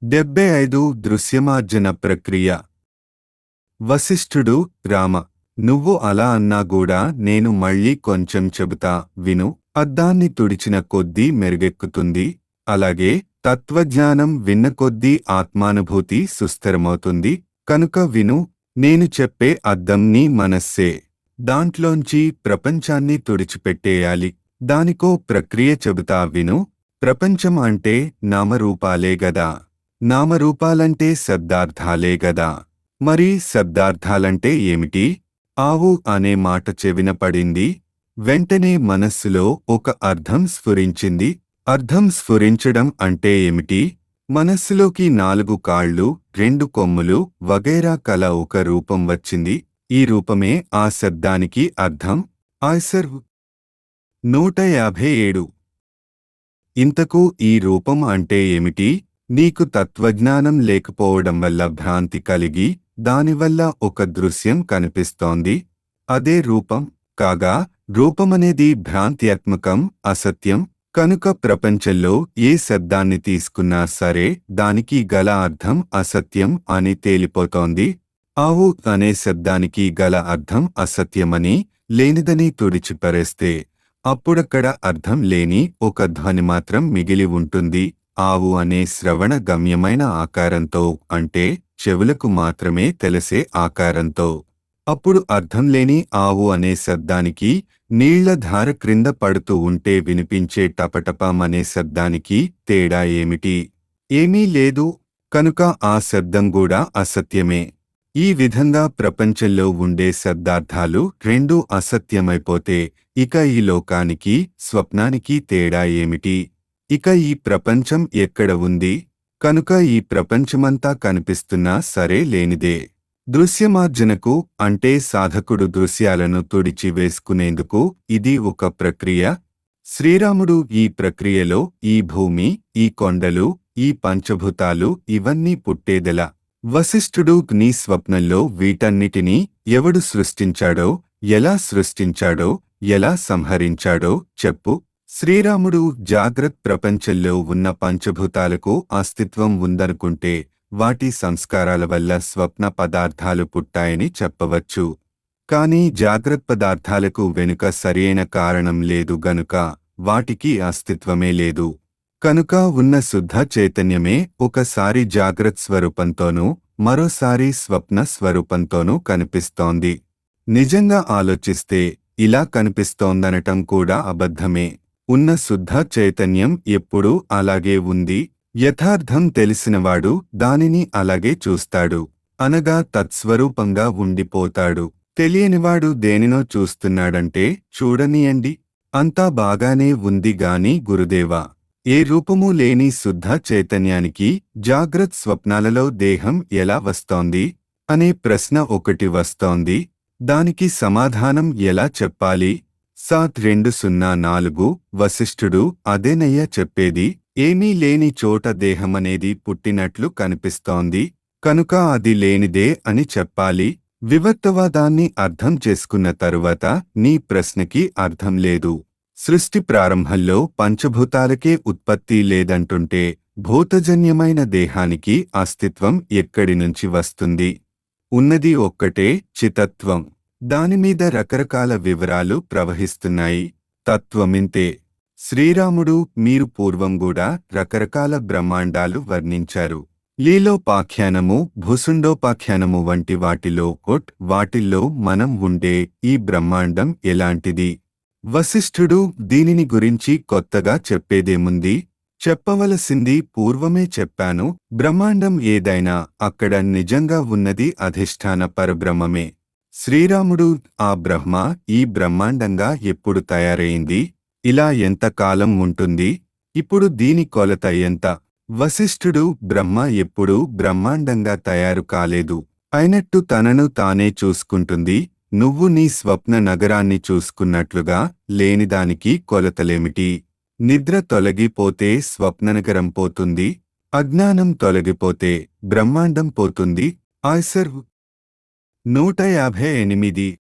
డెబ్బై ఐదు దృశ్యమార్జన ప్రక్రియ వశిష్ఠుడు రామ నువ్వు అలా అన్నా గూడా నేను మళ్ళీ కొంచెం చెబుతా విను అద్దాన్ని తుడిచిన కొద్దీ మెరుగెక్కుతుంది అలాగే తత్వజ్ఞానం విన్న కొద్దీ ఆత్మానుభూతి సుస్థిరమవుతుంది కనుక విను నేను చెప్పే అద్దం నీ మనస్సే దాంట్లోంచి ప్రపంచాన్ని తుడిచిపెట్టేయాలి దానికో ప్రక్రియ చెబుతా విను ప్రపంచం అంటే నామరూపాలే గదా నామరూపాలంటే శబ్దార్థాలే గదా మరి శబ్దార్థాలంటే ఏమిటి ఆవు అనే మాట చెవిన పడింది వెంటనే మనస్సులో ఒక అర్థం స్ఫురించింది అర్థం స్ఫురించడం అంటే ఏమిటి మనస్సులోకి నాలుగు కాళ్ళు రెండు కొమ్ములు వగైరా కల ఒక రూపం వచ్చింది ఈ రూపమే ఆ శబ్దానికి అర్థం ఆయ్సర్ నూట యాభై ఏడు ఇంతకు ఈ రూపం అంటే ఏమిటి నీకు తత్వజ్ఞానం లేకపోవడం వల్ల భ్రాంతి కలిగి దానివల్ల ఒక దృశ్యం కనిపిస్తోంది అదే రూపం కాగా రూపమనేది భ్రాంత్యాత్మకం అసత్యం కనుక ప్రపంచంలో ఏ శబ్దాన్ని తీసుకున్నా సరే దానికి గల అర్థం అసత్యం అని తేలిపోతోంది ఆవు అనే శబ్దానికి గల అర్థం అసత్యమని లేనిదని తుడిచిపరేస్తే అప్పుడక్కడ అర్థం లేని ఒక ధ్వని మాత్రం మిగిలి ఉంటుంది ఆవు అనే శ్రవణ గమ్యమైన ఆకారంతో అంటే చెవులకు మాత్రమే తెలిసే ఆకారంతో అప్పుడు అర్థం లేని ఆవు అనే శబ్దానికి నీళ్ల ధార క్రింద పడుతూ ఉంటే వినిపించే టపటపం అనే శబ్దానికి తేడా ఏమిటి ఏమీ లేదు కనుక ఆ శబ్దం కూడా అసత్యమే ఈ విధంగా ప్రపంచంలో ఉండే శబ్దార్థాలు రెండూ అసత్యమైపోతే ఇక ఈ లోకానికి స్వప్నానికి తేడా ఏమిటి ఇక ఈ ప్రపంచం ఎక్కడ ఉంది కనుక ఈ ప్రపంచమంతా కనిపిస్తున్నా సరే లేనిదే దృశ్యమార్జనకు అంటే సాధకుడు దృశ్యాలను తుడిచి వేసుకునేందుకు ఇది ఒక ప్రక్రియ శ్రీరాముడు ఈ ప్రక్రియలో ఈ భూమి ఈ కొండలు ఈ పంచభూతాలు ఇవన్నీ పుట్టేదెలా వశిష్ఠుడు నీ స్వప్నంలో వీటన్నిటినీ ఎవడు సృష్టించాడో ఎలా సృష్టించాడో ఎలా సంహరించాడో చెప్పు శ్రీరాముడు జాగ్రత్ ప్రపంచంలో ఉన్న పంచభూతాలకు అస్తిత్వం ఉందనుకుంటే వాటి సంస్కారాల వల్ల స్వప్న పదార్థాలు పుట్టాయని చెప్పవచ్చు కాని జాగ్రత్త పదార్థాలకు వెనుక సరియైన కారణం లేదు గనుక వాటికి అస్తిత్వమే లేదు కనుక ఉన్న శుద్ధ చైతన్యమే ఒకసారి జాగ్రత్త స్వరూపంతోనూ మరోసారి స్వప్న స్వరూపంతోనూ కనిపిస్తోంది నిజంగా ఆలోచిస్తే ఇలా కనిపిస్తోందనటం కూడా అబద్ధమే ఉన్న శుద్ధ చైతన్యం ఎప్పుడూ అలాగే ఉంది యథార్థం తెలిసినవాడు దానిని అలాగే చూస్తాడు అనగా తత్స్వరూపంగా ఉండిపోతాడు తెలియనివాడు దేనినో చూస్తున్నాడంటే చూడనీయండి అంతా బాగానే ఉంది గాని గురుదేవా ఏ రూపమూ లేని శుద్ధ చైతన్యానికి జాగ్రత్ స్వప్నాలలో దేహం ఎలా వస్తోంది అనే ప్రశ్న ఒకటి వస్తోంది దానికి సమాధానం ఎలా చెప్పాలి సాత్ రెండు సున్నా నాలుగు వశిష్ఠుడు అదేనయ్య చెప్పేది ఏమీ లేని చోట దేహమనేది పుట్టినట్లు కనిపిస్తోంది కనుక అది లేనిదే అని చెప్పాలి వివర్తవాదాన్ని అర్థం చేసుకున్న తరువాత నీ ప్రశ్నకి అర్థం లేదు సృష్టి ప్రారంభంలో పంచభూతాలకే ఉత్పత్తి లేదంటుంటే భూతజన్యమైన దేహానికి అస్తిత్వం ఎక్కడి నుంచి వస్తుంది ఉన్నది ఒక్కటే చితత్వం దానిమీద రకరకాల వివరాలు ప్రవహిస్తున్నాయి తత్వమింతే శ్రీరాముడు మీరు పూర్వం కూడా రకరకాల బ్రహ్మాండాలు వర్ణించారు లీలోపాఖ్యానము భూసుండోపాఖ్యానము వంటి వాటిలో కొట్ వాటిల్లో మనం ఉండే ఈ బ్రహ్మాండం ఎలాంటిది వశిష్ఠుడు దీనిని గురించి కొత్తగా చెప్పేదేముంది చెప్పవలసింది పూర్వమే చెప్పాను బ్రహ్మాండం ఏదైనా అక్కడ నిజంగా ఉన్నది అధిష్టాన పరబ్రహ్మమే శ్రీరాముడు ఆ బ్రహ్మ ఈ బ్రహ్మాండంగా ఎప్పుడు తయారైంది ఇలా ఎంత కాలం ఉంటుంది ఇప్పుడు దీని కొలత ఎంత వశిష్ఠుడు బ్రహ్మ ఎప్పుడూ బ్రహ్మాండంగా తయారు కాలేదు అయినట్టు తనను తానే చూసుకుంటుంది నువ్వు నీ స్వప్న నగరాన్ని చూసుకున్నట్లుగా లేనిదానికి కొలతలేమిటి నిద్ర తొలగిపోతే స్వప్ననగరం పోతుంది అజ్ఞానం తొలగిపోతే బ్రహ్మాండం పోతుంది ఆయ్సర్ నూట యాభై ఎనిమిది